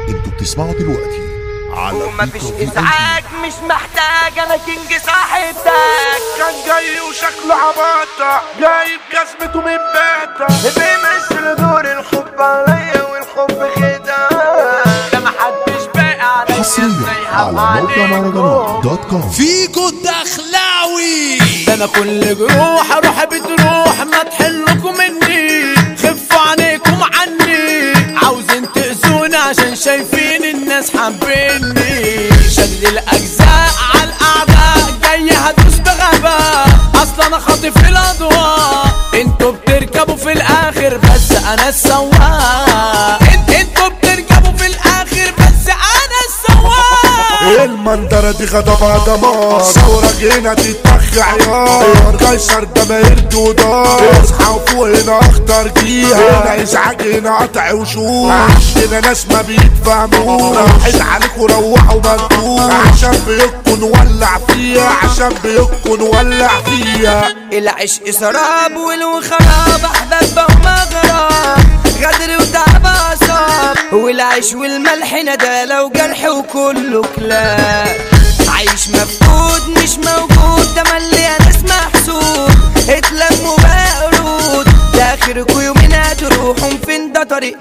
انتوا بتسمعوا دلوقتي على ومفيش بيكو في ازعاج مش محتاج انا كينج صاحب تاج كان جاي وشكله عباطة جايب جزمته من باتا بيمثل دور الحب عليا والحب خداع ده محدش باقي عليا حصريا زي على موقع عليكم. مهرجانات دوت كوم فيكو الدخلاوي ده انا كل جروح اروح بتروح ما تحلكم مني خفوا عليكم عني عاوزين تأذوني عشان شايفين الناس حابيني شد الاجزاء على الاعداء جاي هدوس بغباء اصلا انا خاطف الاضواء انتوا بتركبوا في الاخر بس انا السواق انت- انتوا بتركبوا في الاخر بس انا السواق المنظرة دي غضبها دمار ثورة هنا تتخ عيار كسر دماير دودار اصحى وفوق هنا اخطر جيها هنا ازعاج هنا قطع وشوش عندنا ناس ما بيتفهمونا راحت عليكوا روحوا مندوب عشان بيكون نولع فيها عشان بيكون نولع فيها العشق سراب والخراب احباب ومغرب غدر وتعب اعصاب والعيش والملح ندالة وجرح وكله كلاب عايش مفقود مش موجود ده ملي يا ناس محسود اتلموا بقى قرود ده اخركوا يومين هتروحوا فين ده طريق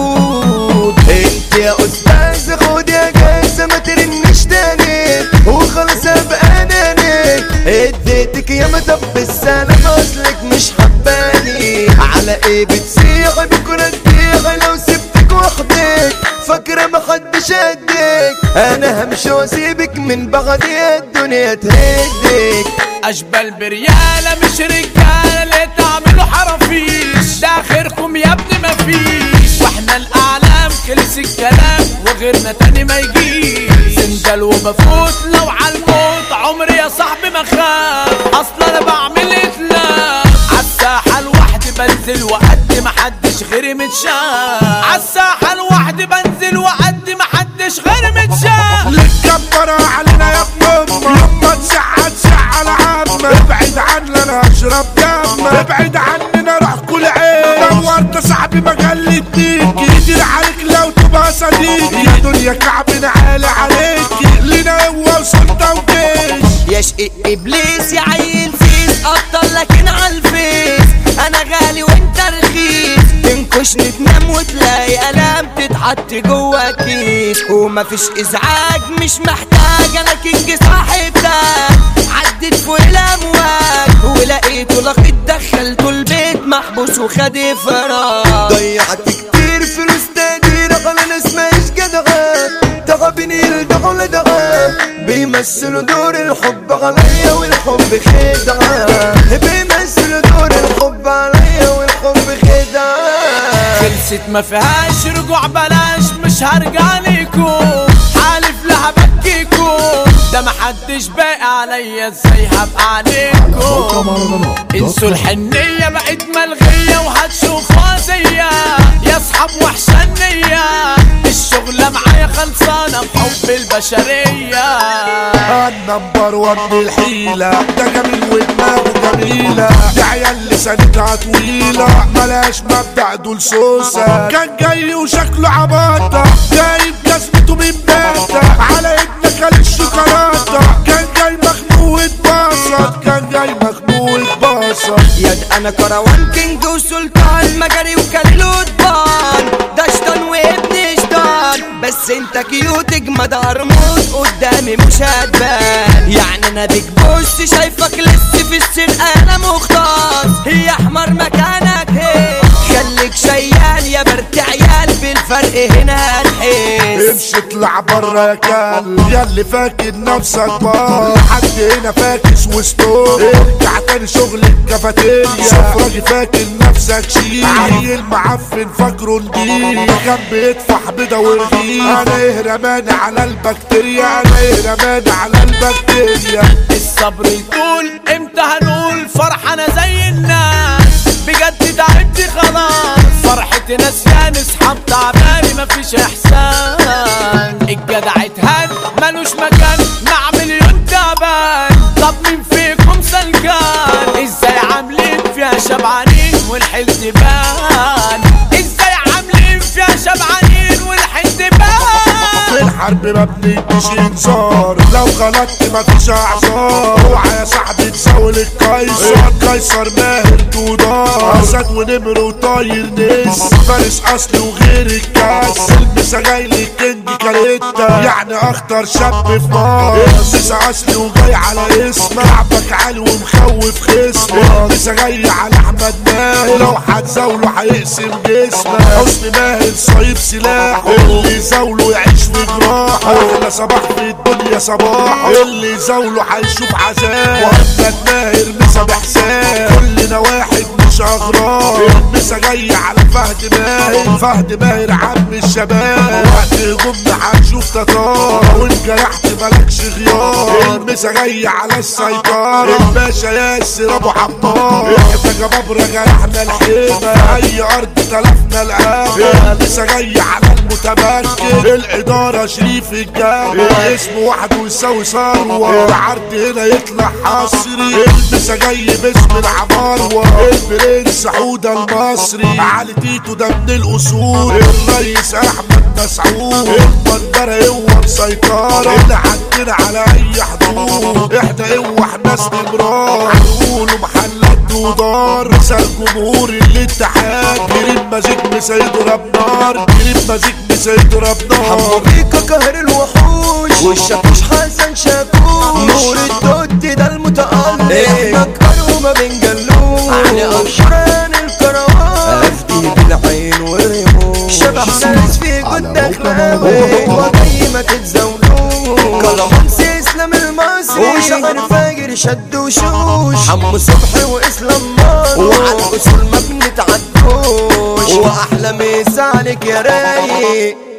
مسدود انت يا استاذ خد يا جايزة ما ترنش تاني وخلاص ابقى اناني اديتك يا مدب السلام اصلك مش حباني على ايه بتسيح بكرة تبيع لو سبتك وحدك فاكرة محدش قدك انا همشي واسيبك من بعدي الدنيا تهدك اشبال بريالة مش رجالة اللي تعملوا حرافيش ده اخركم يا ابني مفيش واحنا الاعلام خلص الكلام وغيرنا تاني ما يجيش سندل وبفوت لو عالموت عمري يا صاحبي ما خاف اصلا انا بعمل اتلاف عالساحة لوحدي بنزل وقد ما حدش غيري متشاف عالساحة لوحدي بنزل وقد ما حدش غيري متشاف لتكبر علينا يا ابن امك لما تزعل زعل عمك ابعد عننا انا اشرب دمك ابعد عننا روح كل عين دورت صاحبي ما قلدنيك يدير عليك لو تبقى صديقي يا دنيا كعبنا عالي عليك لنا هو وسلطة وجيش يا شقيق ابليس يا عيل سيس ابطل لكن عالفيس انا غالي وانت رخيص تنكشني تنام وتلاقي الام تتحط جوا كيس ومفيش ازعاج مش محتاج انا كينج صاحب تاج عدت فوق الامواج ولقيته لقيت دخلته البيت محبوس وخد فراغ ضيعت كتير فلوس تقدير على ناس ماهيش جدعان تعبني يلدعوا لدعان بيمثلوا دور الحب عليا والحب خدعة بيمثلوا دور الحب عليا والحب خدعة خلصت ما فيهاش رجوع بلاش مش هرجع ليكم حالف لها بكيكم ده محدش باقي عليا ازاي هبقى موقع عليكم مهرجانات دوت انسوا كوم. الحنية بقت ملغية وهتشوفوها زيا يا اصحاب وحشة النية الشغلة معايا خلصانة بحب البشرية النمبر وان الحيلة ده جميل ودماغه جميلة ده عيال لسانتها طويلة ملاش مبدأ دول سوسة كان جاي وشكله عباطة جايب جزمته من باتا على ابنك قال الشوكولاتة كان جاي مخنوق اتبسط كان جاي مخنوق اتبسط يد انا كروان كينج وسلطان مجري وكليل وطبان ده شطان وابن شطان بس انت كيوت اجمد ارموز قدامي مش هتبان يعني انا بيك بوس شايفك لسه في السرقة انا مختص هي احمر مكانك هي خليك شيال يا برت عيال بالفرق هنا هنحس امشي اطلع برا يا كلب يا اللي فاكر نفسك بار حد هنا فاكس وستور ارجع تاني شغل الكافيتيريا سفراجي فاكر نفسك شيء عيل معفن فاكره نضيف كان بيدفع بيضة ورغيف انا ايه رماني على البكتيريا انا ايه رماني على البكتيريا الصبر يطول امتى هنقول فرحة انا زي الناس بجد تعبت خلاص فرحتي نسيان اصحاب تعباني مفيش احسان الجدع اتهان ملوش مكان مع مليون تعبان طب مين فيكم سلكان ازاي عاملين فيها شبعانين والحلم بان ازاي عاملين فيها شبعانين والحلم بان الحرب ما بنديش انذار لو غلطت مفيش اعذار اوعى يا صاحبي تساوي القيصر قيصر ماهر دودار اسد ونمر وطاير نس فارس اصلي وغير الكاس المسا جاي لي كينج كاريتا يعني اخطر شاب في مصر المسا اصلي وجاي على اسم لعبك عالي ومخوف خصمك المسا جاي على احمد ماهر لو هتزاوله هيقسم جسمك حسن ماهر صايب سلاحه اللي زاوله يعيش في جراحه احلى صباح في الدنيا صباح اللي زاوله هيشوف عذاب واحمد ماهر مسا بحساب كلنا واحد مش اغراب المسا جاي على فهد ماهر فهد ماهر عم الشباب وقت هجومنا هنشوف تتار وان جرحت مالكش غيار المسا جاي على السيطرة الباشا ياسر ابو حمار احنا جبابرة جرحنا الحيمة اي ارض تلفنا العافية المسا جاي على المتمكن الادارة شريف الجامع اسمه وحده يساوي ثروة العرض هنا يطلع حصري المسا جاي باسم العماروة البرنس حودة المصري علي تيتو ده من الاصول الرئيس احمد مسعود المنظرة هو مسيطرة اللي عندنا على اي حدود احنا هو ناس نمرار هنقولوا محلات دودار مثال جمهور الاتحاد كريم مزيج مسيطر بنار كريم مزيج مسيطر حمو بنار بيكا قهر الوحوش والشاكوش حسن شاكوش نور الدود ده المتألق احنا كبار وما بنجلوش علي أبشران الكروان أفدي بالعين والرموش شبح ناس في جد أخلاوي وجاي ما تتزاولوش كلامس إسلام المصري وشعر فاجر شد وشوش حمو صبحي وإسلام مصر وعلى الأصول ما بنتعدوش وأحلى مسا عليك يا رايق